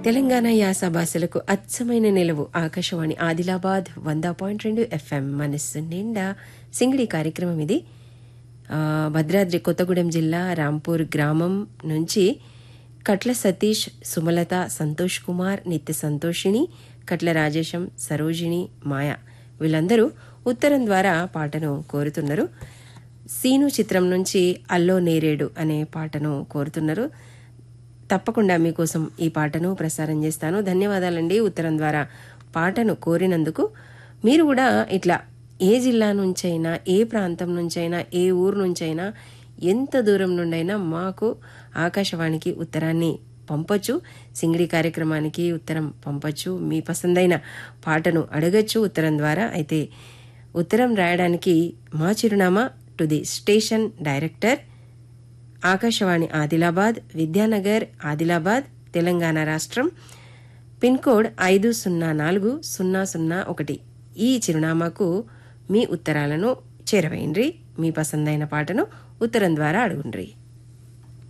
తెలంగాణ యాస భాషలకు అచ్చమైన నిలవు ఆకాశవాణి ఆదిలాబాద్ వంద పాయింట్ రెండు ఎఫ్ఎం మనస్సు నిండా సింగిడి కార్యక్రమం ఇది ఆ, భద్రాద్రి కొత్తగూడెం జిల్లా రాంపూర్ గ్రామం నుంచి కట్ల సతీష్ సుమలత సంతోష్ కుమార్ నిత్య సంతోషిణి కట్ల రాజేశం సరోజిని మాయ వీళ్ళందరూ ఉత్తరం ద్వారా పాటను కోరుతున్నారు సీను చిత్రం నుంచి అల్లో నేరేడు అనే పాటను కోరుతున్నారు తప్పకుండా మీకోసం ఈ పాటను ప్రసారం చేస్తాను ధన్యవాదాలండి ఉత్తరం ద్వారా పాటను కోరినందుకు మీరు కూడా ఇట్లా ఏ జిల్లా నుంచైనా ఏ ప్రాంతం నుంచైనా ఏ ఊరు నుంచైనా ఎంత దూరం నుండైనా మాకు ఆకాశవాణికి ఉత్తరాన్ని పంపొచ్చు సింగిడి కార్యక్రమానికి ఉత్తరం పంపొచ్చు మీ పసందైన పాటను అడగచ్చు ఉత్తరం ద్వారా అయితే ఉత్తరం రాయడానికి మా చిరునామా to the station director Akashvani Adilabad Vidyanagar Adilabad Telangana రాష్ట్రం పిన్ కోడ్ ఐదు సున్నా నాలుగు సున్నా సున్నా ఒకటి ఈ చిరునామాకు మీ ఉత్తరాలను చేరవేయండి మీ పసందైన పాటను ఉత్తరం ద్వారా అడుగుండ్రి